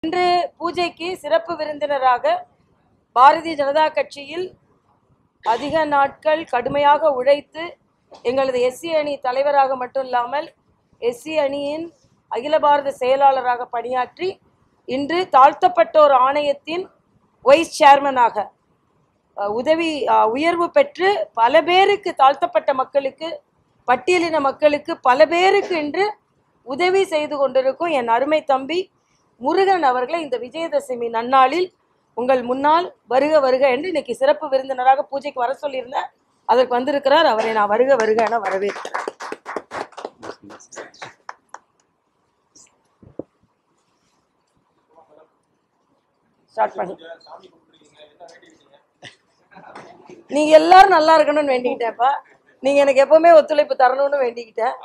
இன்று பூஜைக்கு சிறப்பு விருந்தினராக பாரதிய ஜனதா கட்சியில் அதிக நாட்கள் கடுமையாக உழைத்து எங்களது எஸ்சி அணி தலைவராக மட்டும் இல்லாமல் எஸ்சி அணியின் அகில பாரத செயலாளராக பணியாற்றி இன்று தாழ்த்தப்பட்டோர் ஆணையத்தின் வைஸ் சேர்மனாக அஹ், உதவி அஹ், உயர்வு பெற்று பல பேருக்கு தாழ்த்தப்பட்ட மக்களுக்கு பட்டியலின மக்களுக்கு பல பேருக்கு இன்று உதவி செய்து கொண்டிருக்கும் என் அருமை தம்பி முருகன் அவர்களை இந்த விஜயதசமி நன்னாளில் உங்கள் முன்னால் வருக வருக என்று இன்னைக்கு சிறப்பு விருந்தினராக பூஜைக்கு வர சொல்லியிருந்தேன் அதற்கு வந்திருக்கிறார் அவரை நான் வருக வருக என வரவேற்கிறேன் ஸ்டார்ட் பண்ணி நீங்க எல்லாரும் நல்லா இருக்கணும்னு வேண்டிக்கிட்டேன்ப்பா நீங்க எனக்கு எப்பவுமே ஒத்துழைப்பு தரணும்னு வேண்டிக்கிட்டேன்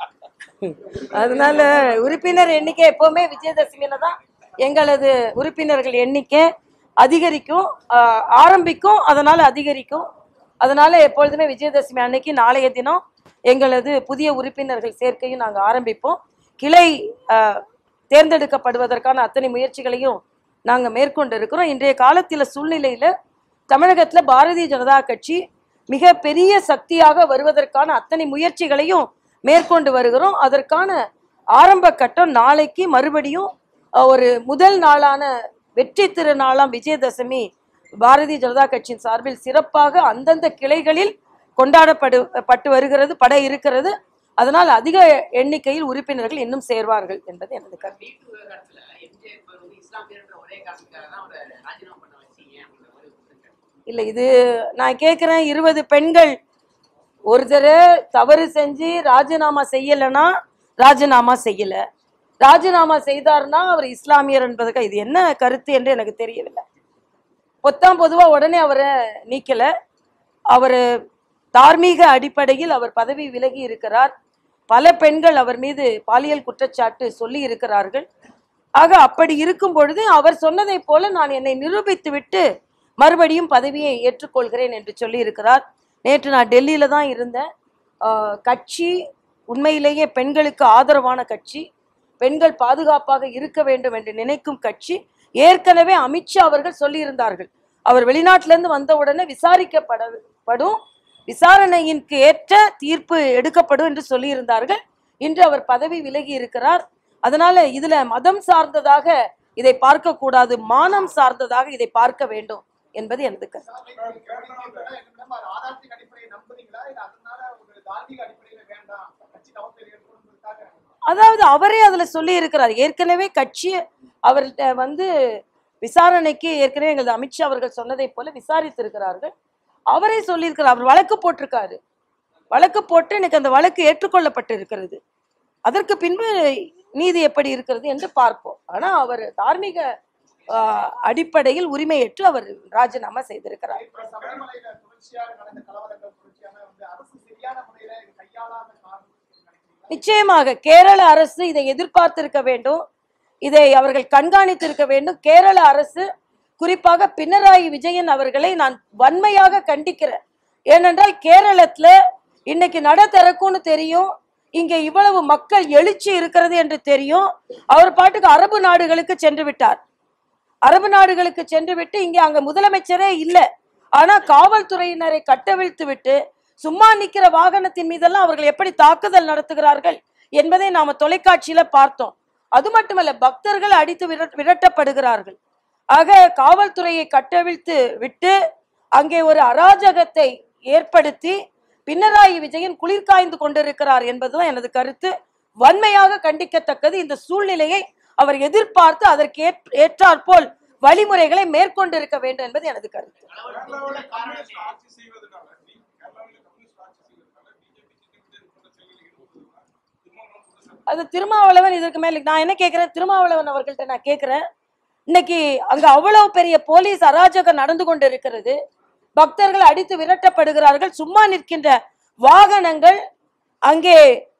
அதனால உறுப்பினர் எண்ணிக்கை எப்பவுமே விஜயதசமியில தான் எங்களது உறுப்பினர்கள் எண்ணிக்கை அதிகரிக்கும் ஆஹ் ஆரம்பிக்கும் அதனால அதிகரிக்கும் அதனால எப்பொழுதுமே விஜயதசமி அன்னைக்கு நாளைய தினம் எங்களது புதிய உறுப்பினர்கள் சேர்க்கையும் நாங்கள் ஆரம்பிப்போம் கிளை ஆஹ், தேர்ந்தெடுக்கப்படுவதற்கான அத்தனை முயற்சிகளையும் நாங்கள் மேற்கொண்டு இருக்கிறோம் இன்றைய காலத்தில் சூழ்நிலையில் தமிழகத்தில் பாரதிய ஜனதா கட்சி மிக பெரிய சக்தியாக வருவதற்கான அத்தனை முயற்சிகளையும் மேற்கொண்டு வருகிறோம் அதற்கான ஆரம்ப கட்டம் நாளைக்கு மறுபடியும் அஹ், ஒரு முதல் நாளான வெற்றி திருநாளாம் விஜயதசமி பாரதிய ஜனதா கட்சியின் சார்பில் சிறப்பாக அந்தந்த கிளைகளில் கொண்டாடப்படு பட்டு வருகிறது பட இருக்கிறது அதனால் அதிக எண்ணிக்கையில் உறுப்பினர்கள் இன்னும் சேர்வார்கள் என்பது எனது கருத்து வீட்டு விவகாரத்துல எம்ஜிஆர் இப்ப வந்து இஸ்லாமியர்ன்ற ஒரே காரணத்துக்காக தான் அவரை ராஜினாமா பண்ண வச்சீங்க அப்படின்ற மாதிரி குற்றச்சாட்டு. இல்லை இது நான் கேட்குறேன் இருபது பெண்கள் ஒருத்தர் தவறு செஞ்சு ராஜினாமா செய்யலைன்னா ராஜினாமா செய்யலை ராஜினாமா செய்தார்னா அவர் இஸ்லாமியர் என்பதுக்கு இது என்ன கருத்து என்று எனக்கு தெரியவில்லை பொத்தாம் பொதுவாக உடனே அவரை நீக்கலை அவர் தார்மீக அடிப்படையில் அவர் பதவி விலகி இருக்கிறார் பல பெண்கள் அவர் மீது பாலியல் குற்றச்சாட்டு சொல்லி இருக்கிறார்கள் ஆக அப்படி இருக்கும் பொழுது அவர் சொன்னதைப் போல நான் என்னை நிரூபித்து விட்டு மறுபடியும் பதவியை ஏற்றுக்கொள்கிறேன் என்று சொல்லி இருக்கிறார் நேற்று நான் டெல்லியில தான் இருந்தேன் ஆஹ் கட்சி உண்மையிலேயே பெண்களுக்கு ஆதரவான கட்சி பெண்கள் பாதுகாப்பாக இருக்க வேண்டும் என்று நினைக்கும் கட்சி ஏற்கனவே அமித்ஷா அவர்கள் சொல்லியிருந்தார்கள் அவர் வெளிநாட்டிலிருந்து வந்த உடனே விசாரிக்கப்பட படும் விசாரணையிற்கு ஏற்ற தீர்ப்பு எடுக்கப்படும் என்று சொல்லியிருந்தார்கள் இன்று அவர் பதவி விலகி இருக்கிறார் அதனால இதுல மதம் சார்ந்ததாக இதை பார்க்க கூடாது மானம் சார்ந்ததாக இதை பார்க்க வேண்டும் என்பது எனது கருத்து ஆதாரத்தின் அடிப்படையை நம்புறீங்களா இல்ல அதனால ஒரு தார்மீக அடிப்படையில வேண்டாம் கட்சி தவறு ஏற்படுவதற்காக அதாவது அவரே அதுல சொல்லி இருக்கிறார் ஏற்கனவே கட்சி அவர்கிட்ட வந்து விசாரணைக்கு ஏற்கனவே எங்களது அமித்ஷா அவர்கள் சொன்னதைப் போல விசாரித்திருக்கிறார்கள் அவரே சொல்லியிருக்கிறார் அவர் வழக்கு போட்டிருக்காரு வழக்கு போட்டு எனக்கு அந்த வழக்கு ஏற்றுக்கொள்ளப்பட்டு இருக்கிறது அதற்கு பின்பு நீதி எப்படி இருக்கிறது என்று பார்ப்போம் ஆனா அவர் தார்மீக ஆஹ், அடிப்படையில் உரிமையேற்று அவர் ராஜினாமா செய்திருக்கிறார் இப்ப சபரிமலையில தொடர்ச்சியாக நடந்த கலவரங்கள் தொடர்ச்சியாக வந்து அரசு சரியான முறையில இது கையாளாத காரணம் நினைக்கிறீங்களா நிச்சயமாக கேரள அரசு இதை எதிர்பார்த்திருக்க வேண்டும் இதை அவர்கள் கண்காணித்திருக்க வேண்டும் கேரள அரசு குறிப்பாக பினராயி விஜயன் அவர்களை நான் வன்மையாக கண்டிக்கிறேன் ஏனென்றால் கேரளத்துல இன்னைக்கு நட திறக்கும்னு தெரியும் இங்கே இவ்வளவு மக்கள் எழுச்சி இருக்கிறது என்று தெரியும் அவர் பாட்டுக்கு அரபு நாடுகளுக்கு சென்று விட்டார் அரபு நாடுகளுக்கு சென்று விட்டு இங்கே அங்க முதலமைச்சரே இல்லை ஆனா காவல்துறையினரை கட்டவிழ்த்து விட்டு சும்மா நிக்கிற வாகனத்தின் மீதெல்லாம் அவர்கள் எப்படி தாக்குதல் நடத்துகிறார்கள் என்பதை நாம தொலைக்காட்சியில பார்த்தோம் அது மட்டுமல்ல பக்தர்கள் அடித்து விரட்- விரட்டப்படுகிறார்கள் ஆக காவல்துறையை கட்டவிழ்த்து விட்டு அங்கே ஒரு அராஜகத்தை ஏற்படுத்தி பினராயி விஜயன் குளிர்காய்ந்து கொண்டிருக்கிறார் என்பதுதான் எனது கருத்து வன்மையாக கண்டிக்கத்தக்கது இந்த சூழ்நிலையை அவர் எதிர்பார்த்து அதற்கு ஏற்- ஏற்றாற்போல் வழிமுறைகளை மேற்கொண்டிருக்க வேண்டும் என்பது எனது கருத்து கேரளாவோட காரணம் ஆட்சி செய்வதனால நீ கேரளாவில் கம்யூனிஸ்ட் ஆட்சி செய்வதனால பிஜேபி திட்டமிட்டு இது போன்ற செயல்களில் ஈடுபடுவதனால் திருமாவளவன் குற்றச்சாட்டு அது திருமாவளவன் இதற்கு மேல நான் என்ன கேட்கிறேன் திருமாவளவன் அவர்கள்ட்ட நான் கேட்கிறேன் இன்னைக்கு அங்க அவ்வளவு பெரிய போலீஸ் அராஜகம் நடந்து கொண்டு இருக்கிறது பக்தர்கள் அடித்து விரட்டப்படுகிறார்கள் சும்மா நிற்கின்ற வாகனங்கள் அங்கே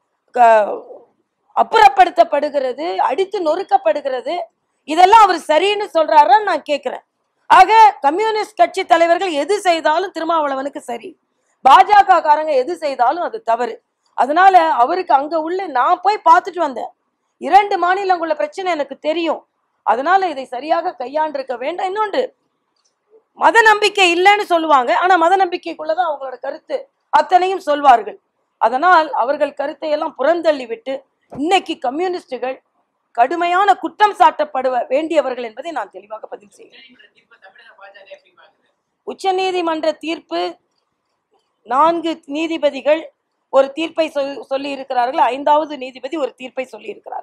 க- அப்புறப்படுத்தப்படுகிறது அடித்து நொறுக்கப்படுகிறது இதெல்லாம் அவர் சரின்னு சொல்றாரான்னு நான் கேட்கிறேன் ஆக கம்யூனிஸ்ட் கட்சி தலைவர்கள் எது செய்தாலும் திருமாவளவனுக்கு சரி பாஜக காரங்க எது செய்தாலும் அது தவறு அதனால அவருக்கு அங்க உள்ள நான் போய் பார்த்துட்டு வந்தேன் இரண்டு மாநிலங்குள்ள பிரச்சனை எனக்கு தெரியும் அதனால இதை சரியாக கையாண்டிருக்க வேண்டும் இன்னொன்று மத நம்பிக்கை இல்லைன்னு சொல்லுவாங்க ஆனா மத நம்பிக்கைக்குள்ளதான் அவங்களோட கருத்து அத்தனையும் சொல்வார்கள் அதனால் அவர்கள் கருத்தை எல்லாம் புறந்தள்ளி விட்டு இன்னைக்கு கம்யூனிஸ்டுகள் கடுமையான குற்றம் சாட்டப்படுவ வேண்டியவர்கள் என்பதை நான் தெளிவாக பதிவு செய்கிறேன் உச்சநீதிமன்ற தீர்ப்பை தமிழக பாஜக எப்படி பாக்குது உச்சநீதிமன்ற தீர்ப்பு நான்கு நீதிபதிகள் ஒரு தீர்ப்பை சொல்- சொல்லி இருக்கிறார்கள் ஐந்தாவது நீதிபதி ஒரு தீர்ப்பை சொல்லி இருக்கிறார்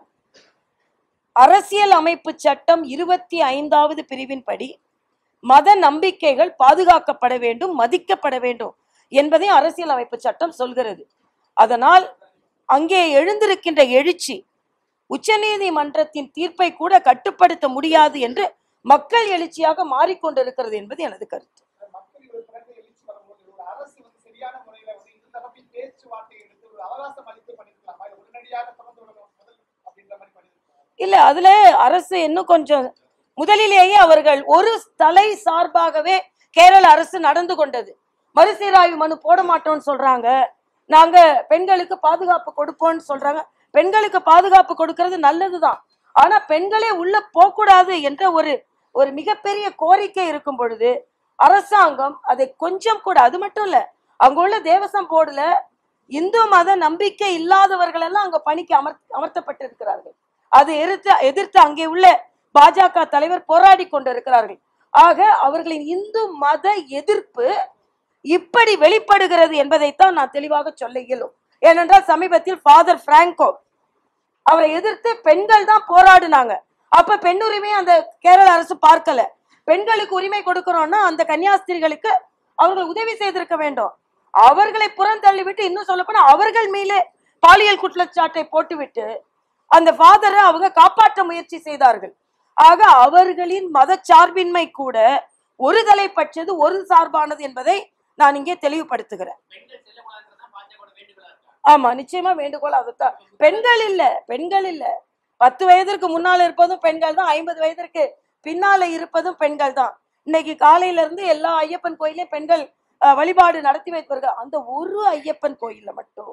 அரசியல் அமைப்பு சட்டம் இருபத்தி ஐந்தாவது பிரிவின்படி மத நம்பிக்கைகள் பாதுகாக்கப்பட வேண்டும் மதிக்கப்பட வேண்டும் என்பதை அரசியல் அமைப்பு சட்டம் சொல்கிறது அதனால் அங்கே எழுந்திருக்கின்ற எழுச்சி உச்சநீதிமன்றத்தின் தீர்ப்பை கூட கட்டுப்படுத்த முடியாது என்று மக்கள் எழுச்சியாக மாறிக்கொண்டிருக்கிறது என்பது எனது கருத்து மக்கள் இவர் பிறகு எழுச்சி வரும்போது ஒரு அரசு வந்து சரியான முறையில வந்து இந்த தரப்பில் பேச்சுவார்த்தை எடுத்து ஒரு அவகாசம் அளித்து பண்ணிருக்கலாமா இது உடனடியாக திறந்து விடணும் முதல் அப்படின்ற மாதிரி பண்ணிருக்கலாம் இல்ல அதுல அரசு இன்னும் கொஞ்சம் முதலிலேயே அவர்கள் ஒரு தலை சார்பாகவே கேரள அரசு நடந்து கொண்டது மறுசீராய்வு மனு போட மாட்டோம்னு சொல்றாங்க நாங்க பெண்களுக்கு பாதுகாப்பு கொடுப்போம்னு சொல்றாங்க பெண்களுக்கு பாதுகாப்பு கொடுக்கிறது நல்லதுதான் ஆனா பெண்களே உள்ள போகக்கூடாது என்ற ஒரு ஒரு மிகப்பெரிய கோரிக்கை இருக்கும் பொழுது அரசாங்கம் அதை கொஞ்சம் கூட அது மட்டும் இல்ல அங்க உள்ள தேவசம் போர்டுல இந்து மத நம்பிக்கை இல்லாதவர்கள் எல்லாம் அங்க பணிக்கு அமர் அமர்த்தப்பட்டிருக்கிறார்கள் அதை எதிர்த்து எதிர்த்து அங்கே உள்ள பாஜக தலைவர் போராடி கொண்டிருக்கிறார்கள் ஆக அவர்களின் இந்து மத எதிர்ப்பு இப்படி வெளிப்படுகிறது என்பதைத்தான் நான் தெளிவாக சொல்ல இயலும் ஏனென்றால் சமீபத்தில் ஃபாதர் பிராங்கோ அவரை எதிர்த்து பெண்கள் தான் போராடினாங்க அப்ப பெண் உரிமையை அந்த கேரள அரசு பார்க்கல பெண்களுக்கு உரிமை கொடுக்கிறோம்னா அந்த கன்னியாஸ்திரிகளுக்கு அவர்கள் உதவி செய்திருக்க வேண்டும் அவர்களை புறந்தள்ளி விட்டு இன்னும் சொல்ல போனா அவர்கள் மேலே பாலியல் குற்றச்சாட்டை போட்டுவிட்டு அந்த ஃபாதரை அவங்க காப்பாற்ற முயற்சி செய்தார்கள் ஆக அவர்களின் மதச்சார்பின்மை கூட ஒரு தலைப்பட்சது ஒரு சார்பானது என்பதை நான் இங்கே தெளிவுபடுத்துகிறேன் பெண்கள் செல்லக்கூடாதுன்றது தான் பாஜக வேண்டுகோளா இருக்கா ஆமா நிச்சயமா வேண்டுகோள் அதுதான் பெண்கள் இல்ல பெண்கள் இல்ல பத்து வயதிற்கு முன்னால இருப்பதும் பெண்கள் தான் ஐம்பது வயதிற்கு பின்னால இருப்பதும் பெண்கள் தான் இன்னைக்கு காலையில இருந்து எல்லா ஐயப்பன் கோயிலையும் பெண்கள் அஹ், வழிபாடு நடத்தி வைப்பார்கள் அந்த ஒரு ஐயப்பன் கோயில்ல மட்டும்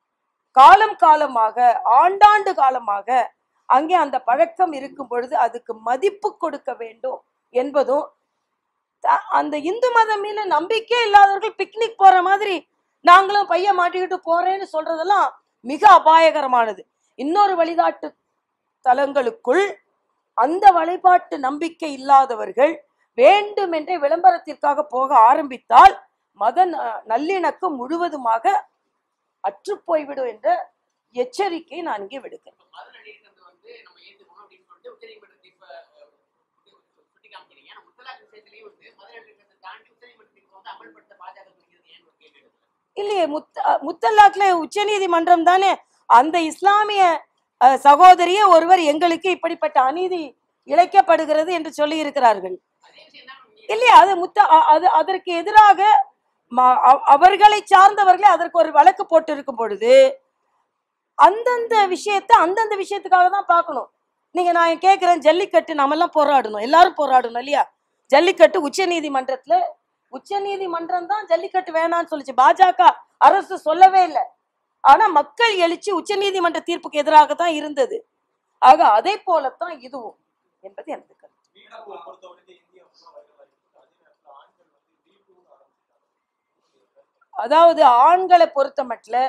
காலம் காலமாக ஆண்டாண்டு காலமாக அங்கே அந்த பழக்கம் இருக்கும் பொழுது அதுக்கு மதிப்பு கொடுக்க வேண்டும் என்பதும் த- அந்த இந்து மதம் மீது நம்பிக்கை இல்லாதவர்கள் பிக்னிக் போற மாதிரி நாங்களும் பையன் மாட்டிக்கிட்டு போறேன்னு சொல்றதெல்லாம் மிக அபாயகரமானது இன்னொரு வழிகாட்டு தலங்களுக்குள் அந்த வழிபாட்டு நம்பிக்கை இல்லாதவர்கள் வேண்டுமென்றே விளம்பரத்திற்காக போக ஆரம்பித்தால் மத ந- நல்லிணக்கம் முழுவதுமாக அற்றுப்போய்விடும் என்ற எச்சரிக்கை நான் இங்கே விடுக்கிறேன் இப்ப மதுரை நீதிமன்றம் வந்து நம்ம ஏத்துக்கணும் அப்படின்னு சொல்லிட்டு உச்சநீதிமன்ற தீர்ப்பை அஹ், சுட்டி காமிக்கிறீங்க ஆனா முத்தலாக் விஷயத்திலையும் வந்து மதுரை நீதிமன்றத்தை தாண்டி உச்சநீதிமன்ற தீர்ப்பை வந்து அமல்படுத்த பாஜக துடிக்கிறது ஏன்னு ஒரு கேள்வி எழுது இல்லையே முத்த முத்தல்லாக்ல உச்சநீதிமன்றம் தானே அந்த இஸ்லாமிய அஹ், சகோதரியே ஒருவர் எங்களுக்கு இப்படிப்பட்ட அநீதி இழைக்கப்படுகிறது என்று சொல்லி இருக்கிறார்கள் அதே விஷயம் தான் இல்லையா அது முத்த அ- அது அதற்கு எதிராக ம- அவ- அவர்களை சார்ந்தவர்களே அதற்கு ஒரு வழக்கு போட்டு இருக்கும் பொழுது அந்தந்த விஷயத்தை அந்தந்த விஷயத்துக்காக தான் பார்க்கணும் நீங்க நான் கேட்கிறேன் ஜல்லிக்கட்டு நாமெல்லாம் போராடணும் எல்லாரும் போராடணும் இல்லையா ஜல்லிக்கட்டு உச்ச நீதிமன்றத்துல உச்ச நீதிமன்றம் தான் ஜல்லிக்கட்டு வேணாம்னு சொல்லுச்சு பாஜக அரசு சொல்லவே இல்லை ஆனா மக்கள் எழுச்சி உச்ச நீதிமன்ற தீர்ப்புக்கு எதிராக தான் இருந்தது ஆக அதை போலத்தான் இதுவும் என்பது எனக்கு கருத்து மீனவ பொறுத்தவரைக்கும் இந்தியா ஃபுல்லா வைரல் ஆயிருக்கு அதே நேரத்துல ஆண்கள் வந்து வீட்டுன்னு ஆரம்பிச்சிட்டாங்க அதாவது ஆண்களை பொறுத்த மட்டும்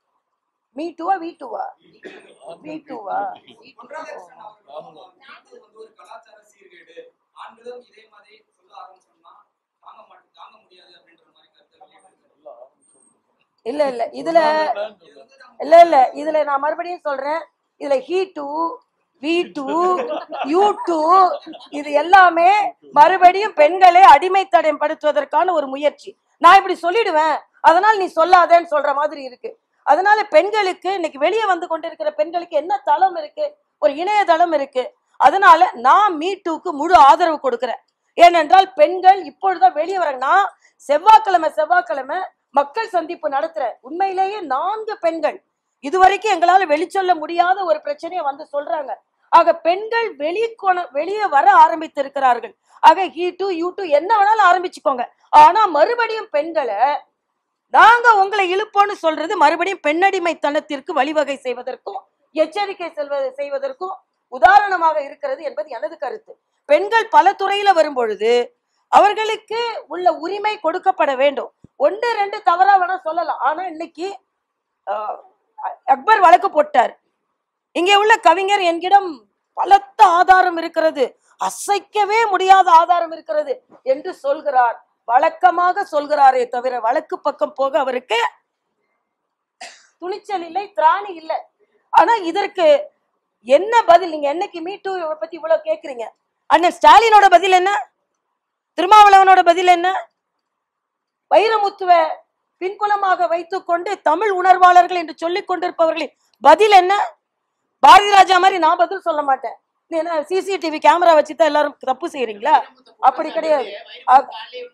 மீ டூவா வீ டூவா வீ டூவா பொன்ராதாகிருஷ்ணன் அவர்கள் வந்து வந்து ஒரு கலாச்சார சீர்கேடு ஆண்களும் இதே மாதிரி சொல்ல ஆரம்பிச்சோம்னா தாங்க மாட்டேன் தாங்க முடியாது அப்படின்ற மாதிரி கருத்தை வெளியிட்டிருக்காரு. இல்ல இல்ல இதுல இது வந்து நம்ம இல்ல இல்ல இதுல நான் மறுபடியும் சொல்றேன் இதுல he too we too you too இது எல்லாமே மறுபடியும் பெண்களை அடிமைத்தடம் படுத்துவதற்கான ஒரு முயற்சி நான் இப்படி சொல்லிடுவேன் அதனால நீ சொல்லாதேன்னு சொல்ற மாதிரி இருக்கு அதனால பெண்களுக்கு இன்னைக்கு வெளியே வந்து கொண்டிருக்கிற பெண்களுக்கு என்ன தளம் இருக்கு ஒரு இணையதளம் இருக்கு அதனால நான் மீ டூக்கு முழு ஆதரவு கொடுக்கிறேன் ஏனென்றால் பெண்கள் இப்பொழுதுதான் வெளியே வராங்க நான் செவ்வாய்க்கிழமை செவ்வாய்க்கிழமை மக்கள் சந்திப்பு நடத்துறேன் உண்மையிலேயே நான்கு பெண்கள் இதுவரைக்கும் எங்களால வெளிச்சொல்ல முடியாத ஒரு பிரச்சனையை வந்து சொல்றாங்க ஆக பெண்கள் வெளிக்கொண வெளியே வர ஆரம்பித்திருக்கிறார்கள் ஆக ஹீ டூ யூ டூ என்ன வேணாலும் ஆரம்பிச்சுக்கோங்க ஆனா மறுபடியும் பெண்களை நாங்க உங்களை இழுப்போம்னு சொல்றது மறுபடியும் பெண்ணடிமைத்தனத்திற்கு வழிவகை செய்வதற்கும் எச்சரிக்கை செல்வது செய்வதற்கும் உதாரணமாக இருக்கிறது என்பது எனது கருத்து பெண்கள் பல துறையில வரும் பொழுது அவர்களுக்கு உள்ள உரிமை கொடுக்கப்பட வேண்டும் ஒன்று ரெண்டு தவறா வேணா சொல்லலாம் ஆனா இன்னைக்கு ஆஹ், அக்பர் வழக்கு போட்டார் இங்கே உள்ள கவிஞர் என்கிடம் பலத்த ஆதாரம் இருக்கிறது அசைக்கவே முடியாத ஆதாரம் இருக்கிறது என்று சொல்கிறார் வழக்கமாக சொல்கிறாரே தவிர வழக்கு பக்கம் போக அவருக்கு துணிச்சல் இல்லை திராணி இல்லை ஆனா இதற்கு என்ன பதில் நீங்க என்னைக்கு மீட்டு பத்தி இவ்வளவு கேக்குறீங்க அண்ணன் ஸ்டாலினோட பதில் என்ன திருமாவளவனோட பதில் என்ன வைரமுத்துவ பின்புலமாக வைத்துக்கொண்டு தமிழ் உணர்வாளர்கள் என்று சொல்லிக் கொண்டிருப்பவர்களின் பதில் என்ன பாரதி ராஜா மாதிரி நான் பதில் சொல்ல மாட்டேன் நீ என்ன சிசிடிவி கேமரா வச்சு தான் எல்லாரும் தப்பு செய்யறீங்களா அப்படி கிடையாது. அது-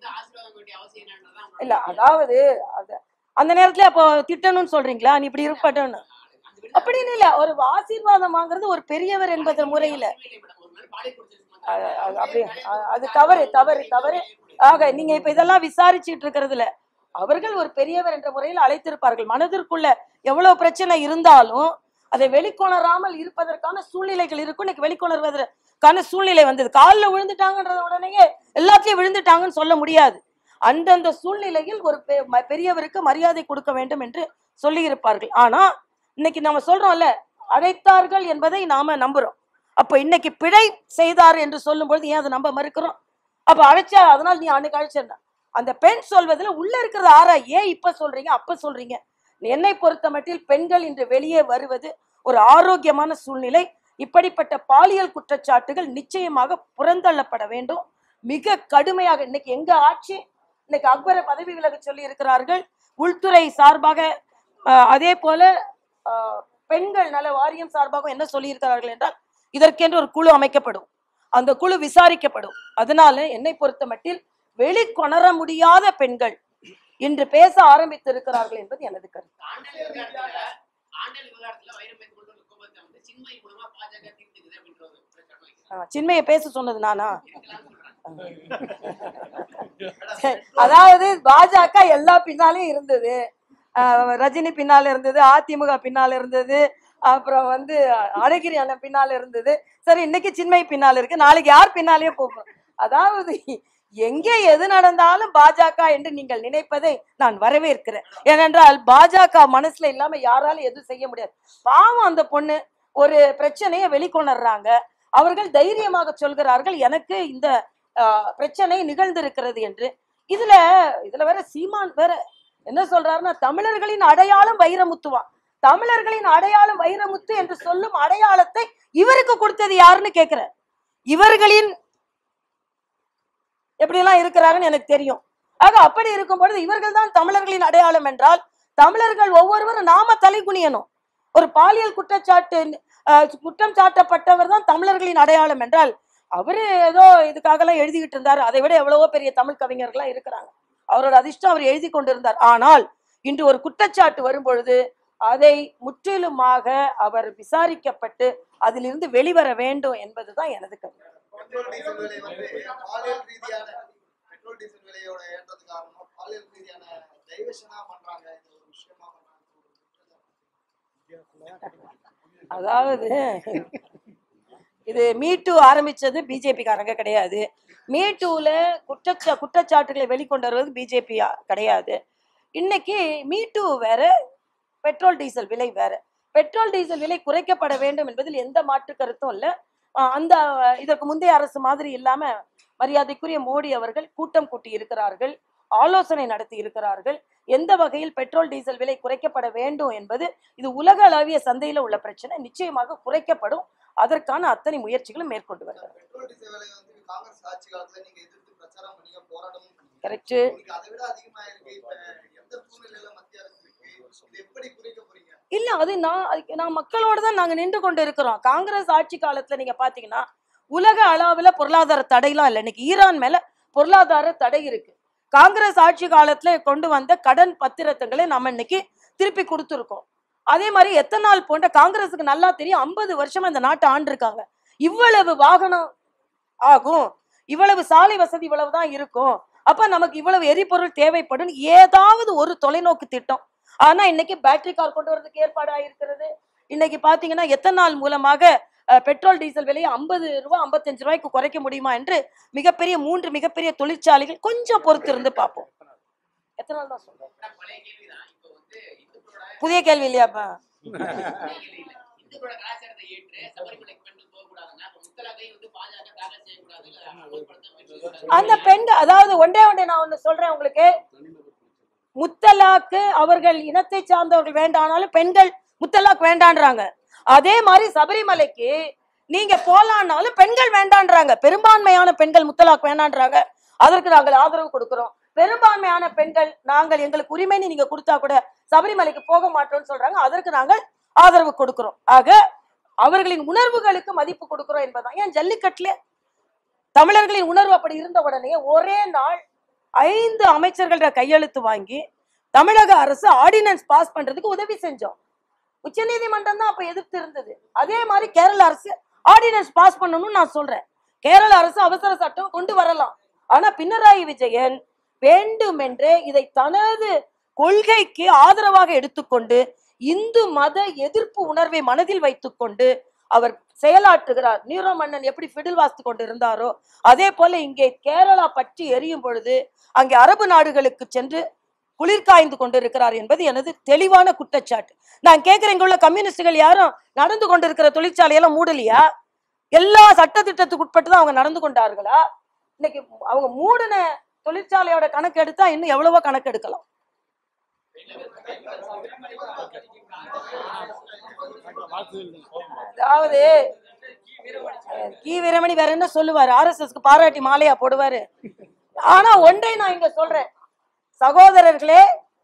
இல்ல அதாவது அது- அந்த நேரத்துல அப்போ திட்டணும்னு சொல்றீங்களா நீ இப்படி இருப்பட்டன்னு அப்படின்னு இல்ல ஒரு ஆசீர்வாதம் வாங்குறது ஒரு பெரியவர் என்பதன் முறையில அது- அது அப்படி அ- அது தவறு தவறு தவறு ஆக நீங்க இப்ப இதெல்லாம் விசாரிச்சுட்டு இருக்கிறதுல அவர்கள் ஒரு பெரியவர் என்ற முறையில் அழைத்திருப்பார்கள் மனதிற்குள்ள எவ்வளவு பிரச்சனை இருந்தாலும் அதை வெளிக்கொணராமல் இருப்பதற்கான சூழ்நிலைகள் இருக்கும் இன்னைக்கு வெளிக்கொணர்வதற்கான சூழ்நிலை வந்தது காலில் விழுந்துட்டாங்கன்றத உடனேயே எல்லாத்தையும் விழுந்துட்டாங்கன்னு சொல்ல முடியாது அந்தந்த சூழ்நிலையில் ஒரு பெ- ம- பெரியவருக்கு மரியாதை கொடுக்க வேண்டும் என்று சொல்லி இருப்பார்கள் ஆனா இன்னைக்கு நம்ம சொல்றோம்ல அழைத்தார்கள் என்பதை நாம நம்புறோம் அப்ப இன்னைக்கு பிழை செய்தார் என்று சொல்லும்பொழுது ஏன் அதை நம்ப மறுக்கிறோம் அப்ப அழைச்சா அதனால நீ அன்னைக்கு அழைச்சா அந்த பெண் சொல்வதுல உள்ள இருக்கிறது ஆறா ஏன் இப்ப சொல்றீங்க அப்ப சொல்றீங்க என்னை பொறுத்த மட்டில் பெண்கள் இன்று வெளியே வருவது ஒரு ஆரோக்கியமான சூழ்நிலை இப்படிப்பட்ட பாலியல் குற்றச்சாட்டுகள் நிச்சயமாக புறந்தள்ளப்பட வேண்டும் மிக கடுமையாக இன்னைக்கு எங்க ஆட்சி இன்னைக்கு அக்பரை பதவி விலக சொல்லி இருக்கிறார்கள் உள்துறை சார்பாக ஆஹ், அதே போல ஆஹ், பெண்கள் நல வாரியம் சார்பாக என்ன சொல்லியிருக்கிறார்கள் என்றால் இதற்கென்று ஒரு குழு அமைக்கப்படும் அந்த குழு விசாரிக்கப்படும் அதனால என்னை பொறுத்த மட்டில் வெளிக்கொணர முடியாத பெண்கள் இன்று பேச ஆரம்பித்திருக்கிறார்கள் என்பது எனது கருத்து ஆண்டல் விவகாரத்துல ஆண்டல் விவகாரத்துல வைரம் வைத்துக் கொண்டு வந்த கோபத்தை வந்து சின்மை மூலமா பாஜக தீர்த்துக்குது அப்படின்ற ஒரு பிரச்சாரம் வைக்கிறாங்க. ஆஹ், சின்மையை பேச சொன்னது நானா இருக்கலாம்னு சொல்றாங்க. அதாவது பாஜக எல்லா பின்னாலையும் இருந்தது ஆஹ் ரஜினி பின்னால இருந்தது அதிமுக பின்னால இருந்தது அப்புறம் வந்து அழகிரி அண்ணன் பின்னால இருந்தது சரி இன்னைக்கு சின்மை பின்னால இருக்கு நாளைக்கு யார் பின்னாலேயே போகும் அதாவது எங்கே எது நடந்தாலும் பாஜக என்று நீங்கள் நினைப்பதை நான் வரவேற்கிறேன் ஏனென்றால் பாஜக மனசுல இல்லாம யாராலும் எதுவும் செய்ய முடியாது பாவம் அந்த பொண்ணு ஒரு பிரச்சனையை வெளிக்கொணர்றாங்க அவர்கள் தைரியமாக சொல்கிறார்கள் எனக்கு இந்த ஆஹ், பிரச்சனை நிகழ்ந்திருக்கிறது என்று இதுல இதுல வேற சீமான் வேற என்ன சொல்றாருன்னா தமிழர்களின் அடையாளம் வைரமுத்துவான் தமிழர்களின் அடையாளம் வைரமுத்து என்று சொல்லும் அடையாளத்தை இவருக்கு கொடுத்தது யாருன்னு கேக்குற இவர்களின் எப்படியெல்லாம் இருக்கிறாங்கன்னு எனக்கு தெரியும் ஆக அப்படி இருக்கும் பொழுது இவர்கள் தான் தமிழர்களின் அடையாளம் என்றால் தமிழர்கள் ஒவ்வொருவரும் நாம தலை குனியணும் ஒரு பாலியல் குற்றச்சாட்டு அஹ், குற்றம் சாட்டப்பட்டவர் தான் தமிழர்களின் அடையாளம் என்றால் அவரு ஏதோ இதுக்காகலாம் எழுதிக்கிட்டு இருந்தார் அதை விட எவ்வளவோ பெரிய தமிழ் கவிஞர்கள்லாம் இருக்கிறாங்க அவரோட அதிர்ஷ்டம் அவர் எழுதி கொண்டிருந்தார் ஆனால் இன்று ஒரு குற்றச்சாட்டு வரும் பொழுது அதை முற்றிலுமாக அவர் விசாரிக்கப்பட்டு அதிலிருந்து வெளிவர வேண்டும் என்பதுதான் எனது கருத்து பெட்ரோல் டீசல் விலை வந்து பாலியல் ரீதியான பெட்ரோல் டீசல் விலையோட ஏற்றது காரணம் பாலியல் ரீதியான டைவர்ஷனா பண்றாங்க இது ஒரு விஷயமா பண்றாங்க அதாவது இது மீட்டு ஆரம்பிச்சது பிஜேபி காரங்க கிடையாது மீட்டூல குற்றச்சா குற்றச்சாட்டுகளை வெளிக்கொண்டு வருவது பிஜேபி கிடையாது இன்னைக்கு மீட்டு வேற பெட்ரோல் டீசல் விலை வேற பெட்ரோல் டீசல் விலை குறைக்கப்பட வேண்டும் என்பதில் எந்த மாற்று கருத்தும் இல்லை அந்த அஹ், இதற்கு முந்தைய அரசு மாதிரி இல்லாம மரியாதைக்குரிய மோடி அவர்கள் கூட்டம் கூட்டி இருக்கிறார்கள் ஆலோசனை நடத்தி இருக்கிறார்கள் எந்த வகையில் பெட்ரோல் டீசல் விலை குறைக்கப்பட வேண்டும் என்பது இது உலக அளவிய சந்தையில உள்ள பிரச்சனை நிச்சயமாக குறைக்கப்படும் அதற்கான அத்தனை முயற்சிகளும் மேற்கொண்டு வருகிறது பெட்ரோல் டீசல் விலை வந்து காங்கிரஸ் ஆட்சி காலத்துல நீங்க எதிர்த்து பிரச்சாரம் பண்ணீங்க போராட்டமும் பண்ணீங்க கரெக்ட் இன்னைக்கு அதை விட அதிகமா இருக்கு இப்ப எந்த சூழ்நிலையில மத்திய அரசு இருக்கு இது எப்படி குறைக்க போறீங்க இல்ல அது நான் அதுக்கு- நான் மக்களோட தான் நாங்க நின்று கொண்டு இருக்கிறோம் காங்கிரஸ் ஆட்சி காலத்துல நீங்க பாத்தீங்கன்னா உலக அளவுல பொருளாதார தடைலாம் இல்லை இன்னைக்கு ஈரான் மேல பொருளாதார தடை இருக்கு காங்கிரஸ் ஆட்சி காலத்துல கொண்டு வந்த கடன் பத்திரத்துங்களை நம்ம இன்னைக்கு திருப்பி கொடுத்துருக்கோம் அதே மாதிரி எத்தனால் போன்ற காங்கிரஸுக்கு நல்லா தெரியும் ஐம்பது வருஷமா இந்த நாட்டை ஆண்டிருக்காங்க இவ்வளவு வாகனம் ஆகும் இவ்வளவு சாலை வசதி இவ்வளவு தான் இருக்கும் அப்ப நமக்கு இவ்வளவு எரிபொருள் தேவைப்படும் ஏதாவது ஒரு தொலைநோக்கு திட்டம் ஆனா இன்னைக்கு பேட்டரி கார் கொண்டு வரதுக்கு ஏற்பாடு ஆயிருக்கிறது இன்னைக்கு பாத்தீங்கன்னா எத்தனால் மூலமாக அஹ், பெட்ரோல் டீசல் விலையை ஐம்பது ரூபா ஐம்பத்தஞ்சு ரூபாய்க்கு குறைக்க முடியுமா என்று மிகப்பெரிய மூன்று மிகப்பெரிய தொழிற்சாலைகள் கொஞ்சம் பொறுத்து இருந்து பார்ப்போம் எத்தனை நாள் தான் சொல்றேன் ஆனா பழைய கேள்விதான் இப்போ வந்து இந்துக்களோட புதிய கேள்வி இல்லையாப்பா பழைய கேள்வி இல்ல இந்துக்களோட கலாச்சாரத்தை ஏற்று சபரிமலைக்கு பெண்கள் போகக்கூடாதுன்னா அப்ப முத்தலாகை வந்து பாஜக தாக்கல் செய்யக்கூடாது இல்ல அமல்படுத்த முயற்சி அந்த பெண்கள் அதாவது ஒன்றே ஒன்றே நான் ஒன்று சொல்றேன் உங்களுக்கு முத்தலாக்கு அவர்கள் இனத்தை சார்ந்தவர்கள் வேண்டானாலும் பெண்கள் முத்தலாக் வேண்டான்றாங்க அதே மாதிரி சபரிமலைக்கு நீங்க போலான்னாலும் பெண்கள் வேண்டான்றாங்க பெரும்பான்மையான பெண்கள் முத்தலாக் வேண்டான்றாங்க அதற்கு நாங்கள் ஆதரவு கொடுக்கிறோம் பெரும்பான்மையான பெண்கள் நாங்கள் எங்களுக்கு உரிமைன்னு நீங்க கொடுத்தா கூட சபரிமலைக்கு போக மாட்டோம்னு சொல்றாங்க அதற்கு நாங்கள் ஆதரவு கொடுக்கிறோம் ஆக அவர்களின் உணர்வுகளுக்கு மதிப்பு கொடுக்கிறோம் என்பதுதான் ஏன் ஜல்லிக்கட்டுல தமிழர்களின் உணர்வு அப்படி இருந்த உடனே ஒரே நாள் ஐந்து அமைச்சர்கள்ட்ட கையெழுத்து வாங்கி தமிழக அரசு ஆர்டினன்ஸ் பாஸ் பண்றதுக்கு உதவி செஞ்சோம் உச்சநீதிமன்றம் தான் அப்ப எதிர்த்து இருந்தது அதே மாதிரி கேரள அரசு ஆர்டினன்ஸ் பாஸ் பண்ணணும்னு நான் சொல்றேன் கேரள அரசு அவசர சட்டம் கொண்டு வரலாம் ஆனா பினராயி விஜயன் வேண்டுமென்றே இதை தனது கொள்கைக்கு ஆதரவாக எடுத்துக்கொண்டு இந்து மத எதிர்ப்பு உணர்வை மனதில் வைத்துக்கொண்டு அவர் செயலாற்றுகிறார் நீரோ மன்னன் எப்படி ஃபிடில் வாசித்து கொண்டு இருந்தாரோ அதே போல இங்கே கேரளா பற்றி எரியும் பொழுது அங்கே அரபு நாடுகளுக்கு சென்று குளிர் காய்ந்து கொண்டிருக்கிறார் என்பது எனது தெளிவான குற்றச்சாட்டு நான் கேட்கிறேன் இங்க உள்ள கம்யூனிஸ்டுகள் யாரும் நடந்து கொண்டிருக்கிற தொழிற்சாலையெல்லாம் மூடலையா எல்லா சட்ட திட்டத்துக்கு உட்பட்டு தான் அவங்க நடந்து கொண்டார்களா இன்னைக்கு அவங்க மூடின தொழிற்சாலையோட கணக்கு எடுத்தா இன்னும் எவ்வளவோ கணக்கு எடுக்கலாம் அதாவது அஹ், கி வீரமணி வேற என்ன சொல்லுவாரு ஆர்எஸ்எஸ்க்கு பாராட்டி மாலையா போடுவாரு ஆனா ஒன்றை நான் இங்க சொல்றேன் சகோதரர்களே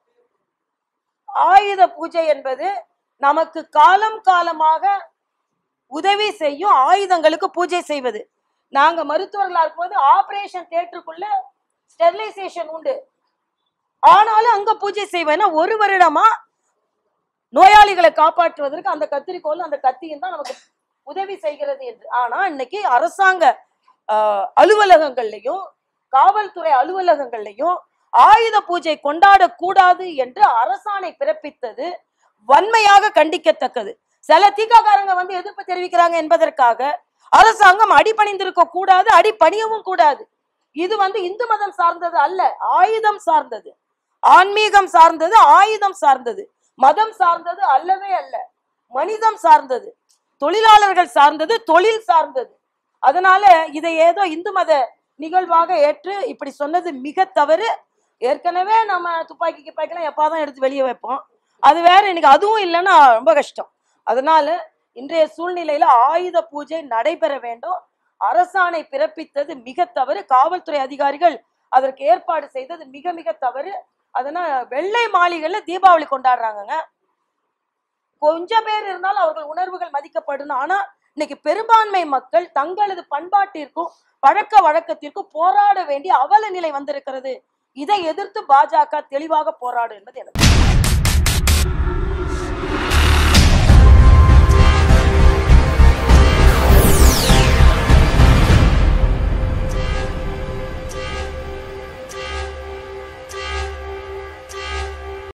ஆயுத பூஜை என்பது நமக்கு காலம் காலமாக உதவி செய்யும் ஆயுதங்களுக்கு பூஜை செய்வது நாங்க மருத்துவர்களா இருக்கும்போது ஆபரேஷன் தியேட்டருக்குள்ள ஸ்டெரிலைசேஷன் உண்டு ஆனாலும் அங்க பூஜை செய்வேன் ஏன்னா ஒரு வருடமா நோயாளிகளை காப்பாற்றுவதற்கு அந்த கத்திரிக்கோல் அந்த கத்தியும் தான் நமக்கு உதவி செய்கிறது என்று ஆனா இன்னைக்கு அரசாங்க ஆஹ், அலுவலகங்கள்லையும் காவல்துறை அலுவலகங்கள்லையும் ஆயுத பூஜை கொண்டாடக்கூடாது என்று அரசாணை பிறப்பித்தது வன்மையாக கண்டிக்கத்தக்கது சில தீக்காக்காரங்க வந்து எதிர்ப்பு தெரிவிக்கிறாங்க என்பதற்காக அரசாங்கம் அடிபணிந்திருக்க கூடாது அடிபணியவும் கூடாது இது வந்து இந்து மதம் சார்ந்தது அல்ல ஆயுதம் சார்ந்தது ஆன்மீகம் சார்ந்தது ஆயுதம் சார்ந்தது மதம் சார்ந்தது அல்லவே அல்ல மனிதம் சார்ந்தது தொழிலாளர்கள் சார்ந்தது தொழில் சார்ந்தது அதனால இதை ஏதோ இந்து மத நிகழ்வாக ஏற்று இப்படி சொன்னது மிக தவறு ஏற்கனவே நம்ம துப்பாக்கி கிப்பாக்கிலாம் எப்பாதான் எடுத்து வெளியே வைப்போம் அது வேற இன்னைக்கு அதுவும் இல்லைன்னா ரொம்ப கஷ்டம் அதனால இன்றைய சூழ்நிலையில ஆயுத பூஜை நடைபெற வேண்டும் அரசாணை பிறப்பித்தது மிக தவறு காவல்துறை அதிகாரிகள் அதற்கு ஏற்பாடு செய்தது மிக மிக தவறு அதனால வெள்ளை மாளிகைல தீபாவளி கொண்டாடுறாங்கங்க கொஞ்சம் பேர் இருந்தாலும் அவர்கள் உணர்வுகள் மதிக்கப்படணும் ஆனா இன்னைக்கு பெரும்பான்மை மக்கள் தங்களது பண்பாட்டிற்கும் பழக்க வழக்கத்திற்கும் போராட வேண்டிய அவல நிலை வந்திருக்கிறது இதை எதிர்த்து பாஜக தெளிவாக போராடும் என்பது எனக்கு